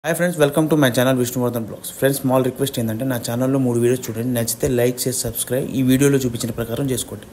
hi friends welcome to my channel Vishnuvardhan blogs friends small request ఏంటంటే నా ఛానల్లో మూడు వీడియోస్ చూడండి నచ్చితే లైక్ చేసి సబ్స్క్రైబ్ ఈ వీడియోలో చూపించిన ప్రకారం చేసుకోండి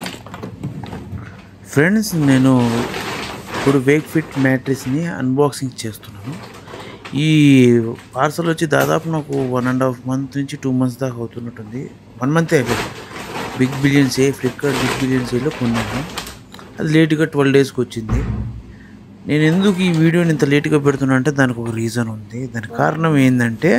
ఫ్రెండ్స్ నేను ఇప్పుడు వేక్ ఫిట్ మ్యాట్రిక్స్ని అన్బాక్సింగ్ చేస్తున్నాను ఈ పార్సల్ వచ్చి దాదాపు నాకు వన్ అండ్ హాఫ్ మంత్ నుంచి టూ మంత్స్ దాకా అవుతున్నట్టుంది వన్ మంత్ అయిపోయింది బిగ్ బిలియన్స్ ఏ ఫ్లిప్కార్ట్ బిగ్ బిలియన్స్ ఏలో కొన్నాను అది లేట్గా ట్వెల్వ్ డేస్కి వచ్చింది నేను ఎందుకు ఈ వీడియోని ఇంత లేట్గా పెడుతున్నా అంటే దానికి ఒక రీజన్ ఉంది దానికి కారణం ఏంటంటే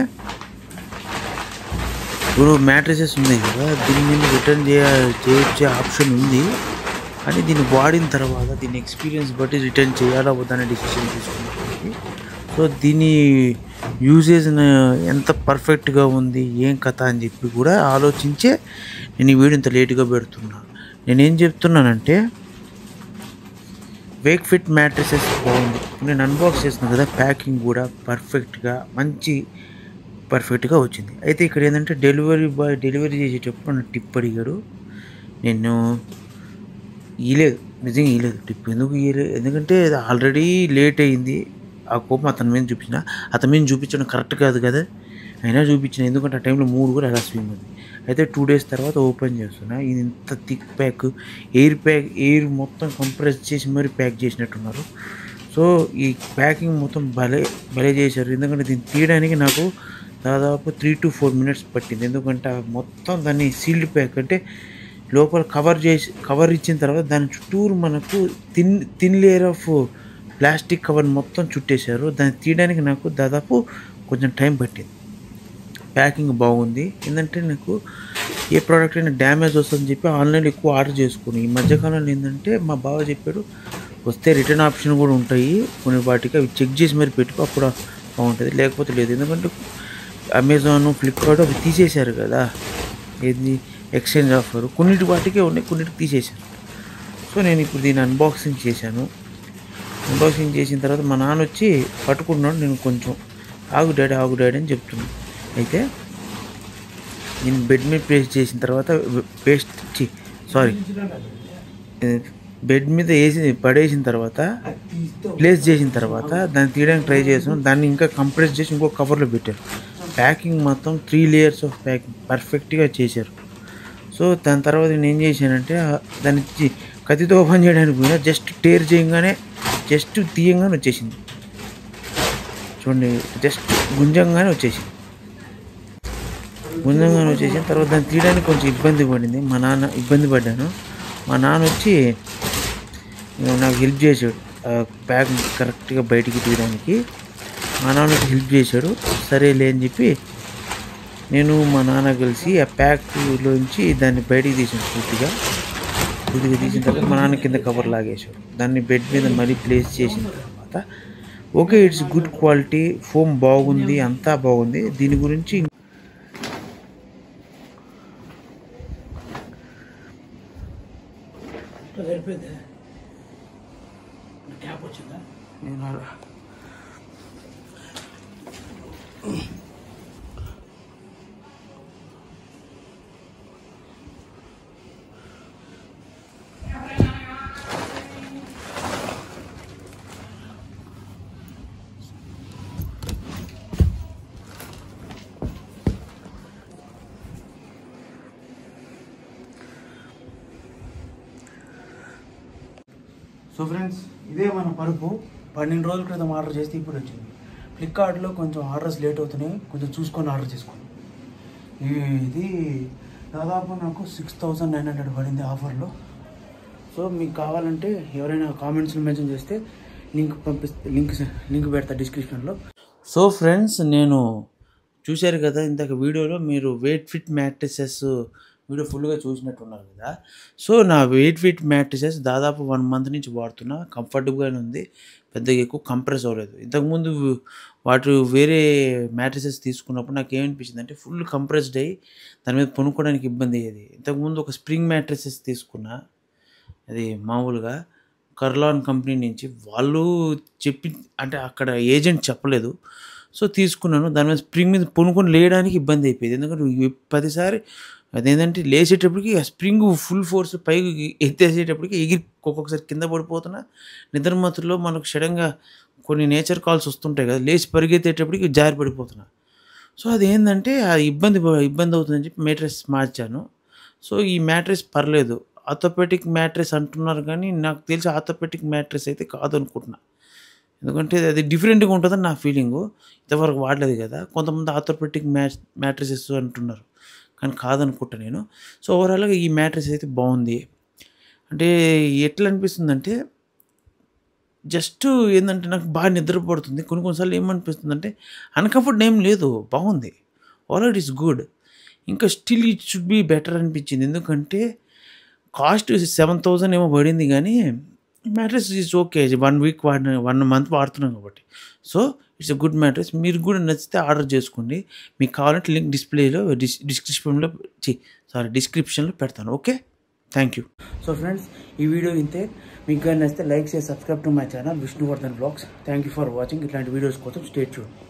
ఇప్పుడు మ్యాట్రసెస్ ఉన్నాయి కదా దీని మీద రిటర్న్ చేయ చేయొచ్చే ఆప్షన్ ఉంది కానీ దీన్ని వాడిన తర్వాత దీని ఎక్స్పీరియన్స్ బట్టి రిటర్న్ చేయాలా వద్దా అనే డిసిషన్ తీసుకున్నప్పటికీ సో దీని యూజేజ్ ఎంత పర్ఫెక్ట్గా ఉంది ఏం కథ అని చెప్పి కూడా ఆలోచించే నేను ఈ వీడియో ఇంత లేట్గా పెడుతున్నా నేనేం చెప్తున్నానంటే వేక్ ఫిట్ మ్యాట్రసెస్ బాగుంది నేను అన్బాక్స్ చేస్తున్నాను కదా ప్యాకింగ్ కూడా పర్ఫెక్ట్గా మంచి పర్ఫెక్ట్గా వచ్చింది అయితే ఇక్కడ ఏంటంటే డెలివరీ బాయ్ డెలివరీ చేసేటప్పుడు నన్ను టిప్ అడిగాడు నేను ఇయలేదు నిజంగా ఇయలేదు టిప్ ఎందుకు ఇయలేదు ఎందుకంటే ఆల్రెడీ లేట్ అయింది ఆ కోపం అతని మీద చూపించిన అతని మీద చూపించడం కరెక్ట్ కాదు కదా అయినా చూపించిన ఎందుకంటే ఆ టైంలో మూడు కూడా అలా స్విమ్ ఉంది అయితే టూ డేస్ తర్వాత ఓపెన్ చేస్తున్నా ఇది ఇంత thick pack air pack air మొత్తం కంప్రెస్ చేసి మరి ప్యాక్ చేసినట్టున్నారు సో ఈ ప్యాకింగ్ మొత్తం భలే భలే చేశారు ఎందుకంటే దీన్ని తీయడానికి నాకు దాదాపు త్రీ టు ఫోర్ మినిట్స్ పట్టింది ఎందుకంటే ఆ మొత్తం దాన్ని సీల్డ్ ప్యాక్ అంటే లోపల కవర్ చేసి కవర్ ఇచ్చిన తర్వాత దాని చుట్టూరు మనకు thin thin layer of plastic cover మొత్తం చుట్టేశారు దాన్ని తీయడానికి నాకు దాదాపు కొంచెం టైం పట్టింది ప్యాకింగ్ బాగుంది ఏంటంటే నాకు ఏ ప్రోడక్ట్ అయినా డ్యామేజ్ వస్తుందని చెప్పి ఆన్లైన్లో ఎక్కువ ఆర్డర్ చేసుకుని ఈ మధ్యకాలంలో ఏంటంటే మా బావ చెప్పాడు వస్తే రిటర్న్ ఆప్షన్ కూడా ఉంటాయి కొన్ని వాటికి అవి చెక్ చేసి మరి పెట్టుకో అప్పుడు బాగుంటుంది లేకపోతే లేదు ఎందుకంటే అమెజాన్ ఫ్లిప్కార్ట్ అవి తీసేశారు కదా ఏది ఎక్స్చేంజ్ ఆఫర్ కొన్నిటి వాటికే ఉన్నాయి కొన్నిటికి తీసేశారు సో నేను ఇప్పుడు దీన్ని అన్బాక్సింగ్ చేశాను అన్బాక్సింగ్ చేసిన తర్వాత మా నాన్న వచ్చి పట్టుకున్నాడు నేను కొంచెం ఆగు డాడీ ఆగు డాడీ అని చెప్తున్నాను అయితే నేను బెడ్ మీద పేస్ట్ చేసిన తర్వాత పేస్ట్ చి సారీ బెడ్ మీద వేసి పడేసిన తర్వాత ప్లేస్ చేసిన తర్వాత దాన్ని తీయడానికి ట్రై చేసాం దాన్ని ఇంకా కంప్రెస్ చేసి ఇంకో కవర్లో పెట్టారు ప్యాకింగ్ మొత్తం త్రీ లేయర్స్ ఆఫ్ ప్యాకింగ్ పర్ఫెక్ట్గా చేశారు సో దాని తర్వాత నేను ఏం చేశానంటే ఆ- దాన్ని చి- కత్తితో ఓపెన్ చేయడానికి పోయినా జస్ట్ టేర్ చేయగానే జస్ట్ తీయంగానే వచ్చేసింది చూడండి జస్ట్ గుంజంగానే వచ్చేసింది గుంజంగానే వచ్చేసిన తర్వాత దాన్ని తీయడానికి కొంచెం ఇబ్బంది పడింది మా నాన్న ఇబ్బంది పడ్డాను మా నాన్న వచ్చి ఇక నాకు హెల్ప్ చేశాడు ఆ ప్యాక్ కరెక్ట్గా బయటికి తీయడానికి మా నాన్న వచ్చి హెల్ప్ చేశాడు సరేలే అని చెప్పి నేను మా నాన్న కలిసి ఆ ప్యాక్లోంచి దాన్ని బయటికి తీసాను పూర్తిగా పూర్తిగా తీసిన తర్వాత మా నాన్న కింద కవర్ లాగేశాడు దాన్ని బెడ్ మీద మళ్ళీ ప్లేస్ చేసిన తర్వాత okay it's good quality foam బాగుంది అంతా బాగుంది దీని గురించి సరిపోయింది ట్యాప్ వచ్చిందా నేను అలా- సో ఫ్రెండ్స్ ఇదే మన పరుపు పన్నెండు రోజుల క్రితం ఆర్డర్ చేస్తే ఇప్పుడు వచ్చింది ఫ్లిప్కార్ట్లో కొంచెం ఆర్డర్స్ లేట్ అవుతున్నాయి కొంచెం చూసుకొని ఆర్డర్ చేసుకోండి ఇది దాదాపు నాకు సిక్స్ థౌజండ్ నైన్ హండ్రెడ్ పడింది ఆఫర్లో సో మీకు కావాలంటే ఎవరైనా కామెంట్స్లో మెన్షన్ చేస్తే లింక్ పంపిస్తే లింక్ లింక్ పెడతా డిస్క్రిప్షన్లో సో ఫ్రెండ్స్ నేను చూశారు కదా ఇందాక వీడియోలో మీరు వెయిట్ ఫిట్ మ్యాట్రిసెస్ వీడియో ఫుల్గా చూసినట్టున్నారు కదా సో నా వెయిట్ ఫిట్ మ్యాట్రిసెస్ దాదాపు వన్ మంత్ నుంచి వాడుతున్నా కంఫర్టబుల్గానే ఉంది పెద్దగా ఎక్కువ కంప్రెస్ అవ్వలేదు ఇంతకుముందు వాటి వేరే మ్యాట్రిసెస్ తీసుకున్నప్పుడు నాకు ఏమనిపించింది అంటే ఫుల్ కంప్రెస్డ్ అయ్యి దాని మీద కొనుక్కోవడానికి ఇబ్బంది అయ్యేది ఇంతకుముందు ఒక స్ప్రింగ్ మ్యాట్రిసెస్ తీసుకున్నా అది మామూలుగా కర్లాన్ కంపెనీ నుంచి వాళ్ళు చెప్పి అంటే అక్కడ ఏజెంట్ చెప్పలేదు సో తీసుకున్నాను దాని మీద స్ప్రింగ్ మీద పొనుకొని లేయడానికి ఇబ్బంది అయిపోయింది ఎందుకంటే ఇవి ప్రతిసారి అదేంటంటే లేచేటప్పటికి ఆ స్ప్రింగ్ ఫుల్ ఫోర్స్ పైకి ఎత్తేసేటప్పటికి ఎగిరి ఒక్కొక్కసారి కింద పడిపోతున్నా నిద్ర మాత్రలో మనకు సడన్గా కొన్ని నేచర్ కాల్స్ వస్తుంటాయి కదా లేచి పరిగెత్తేటప్పటికి జారి పడిపోతున్నా సో అది ఏంటంటే ఆ ఇబ్బంది ఇబ్బంది అవుతుందని చెప్పి మ్యాట్రెస్ మార్చాను సో ఈ మ్యాట్రెస్ పర్లేదు ఆర్థోపెటిక్ మ్యాట్రెస్ అంటున్నారు కానీ నాకు తెలిసి ఆర్థోపెటిక్ మ్యాట్రెస్ అయితే కాదు అనుకుంటున్నా ఎందుకంటే అది డిఫరెంట్గా ఉంటుందని నా ఫీలింగు ఇంతవరకు వాడలేదు కదా కొంతమంది ఆర్థోపెటిక్ మ్యాచ్ మ్యాట్రెసెస్ అంటున్నారు కానీ కాదనుకుంటా నేను సో ఓవరాల్గా ఈ మ్యాట్రెస్ అయితే బాగుంది అంటే ఎట్లా అనిపిస్తుందంటే జస్ట్ ఏంటంటే నాకు బాగా నిద్రపడుతుంది కొన్ని కొన్నిసార్లు ఏమనిపిస్తుంది అంటే అన్కంఫర్ట్ ఏం లేదు బాగుంది ఆల్ ఇట్ ఈస్ గుడ్ ఇంకా still it should be better అనిపించింది ఎందుకంటే కాస్ట్ సెవెన్ థౌజండ్ ఏమో పడింది కానీ mattress is okay one week వాడిన వన్ మంత్ వాడుతున్నాం కాబట్టి so it's a good mattress మీరు కూడా నచ్చితే ఆర్డర్ చేసుకోండి మీకు కావాలంటే లింక్ డిస్ప్లేలో డిస్ డిస్క్రిప్షన్లో సారీ డిస్క్రిప్షన్లో పెడతాను okay thank you so friends ఈ వీడియో ఇంతే మీకు కానీ నచ్చితే లైక్ చేసి subscribe to my channel Vishnuvardhan blogs thank you for watching ఇట్లాంటి వీడియోస్ కోసం స్టేట్ చూడండి